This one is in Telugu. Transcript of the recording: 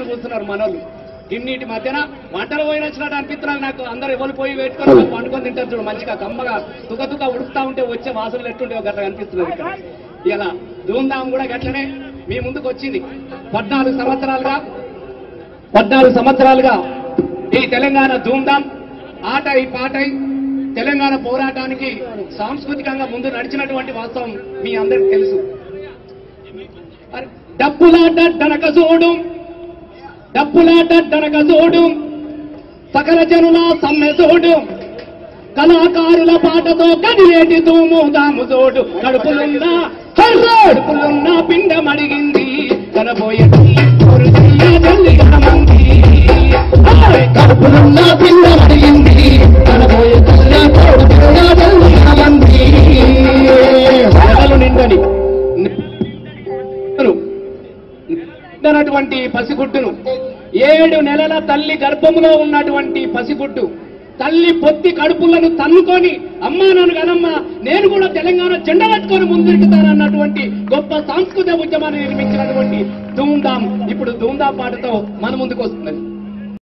వేసుకొని కూర్చున్నారు మనోళ్ళు ఇన్నిటి మధ్యన వంటలు పోయి వచ్చినట్టు అనిపిస్తున్నారు నాకు అందరు ఎవరు పోయి పెట్టుకొని వండుకొని తింటారు చూడు మంచిగా కమ్మగా తుక తుక ఉడుకుతా ఉంటే వచ్చే వాసనలు ఎట్టుంటే ఒక గట్ల కనిపిస్తున్నారు ఇక్కడ ఇలా ధూమ్ధాం కూడా గట్లనే మీ ముందుకు వచ్చింది పద్నాలుగు సంవత్సరాలుగా పద్నాలుగు సంవత్సరాలుగా ఈ తెలంగాణ ధూమ్ధాం ఆట ఈ పాటై తెలంగాణ పోరాటానికి సాంస్కృతికంగా ముందు నడిచినటువంటి వాస్తవం మీ అందరికి తెలుసు అరే, డప్పులాట డనక చూడు డప్పులాట డనక చూడు సకల జనుల సమ్మె చూడు కళాకారుల పాటతో కదిలేటి తూము దాము తోడు కడుపులున్న కడుపులున్న పిండం అడిగింది కనబోయే తల్లి కోరు తల్లి తల్లి గణమంది ఆయ్ కడుపులున్న పిండం అడిగింది కనబోయే తల్లి కోరు తల్లి తల్లి గణమంది నెలలు నిండని ఉన్నటువంటి పసిగుడ్డును ఏడు నెలల తల్లి గర్భములో ఉన్నటువంటి పసిగుడ్డు తల్లి పొత్తి కడుపులను తన్నుకొని అమ్మా నన్ను కనమ్మా నేను కూడా తెలంగాణ జెండా పట్టుకొని ముందుకుతానన్నటువంటి గొప్ప సాంస్కృతిక ఉద్యమాన్ని నిర్మించినటువంటి ధూమ్ధాం ఇప్పుడు ధూమ్ధాం పాటతో మన ముందుకు వస్తున్నది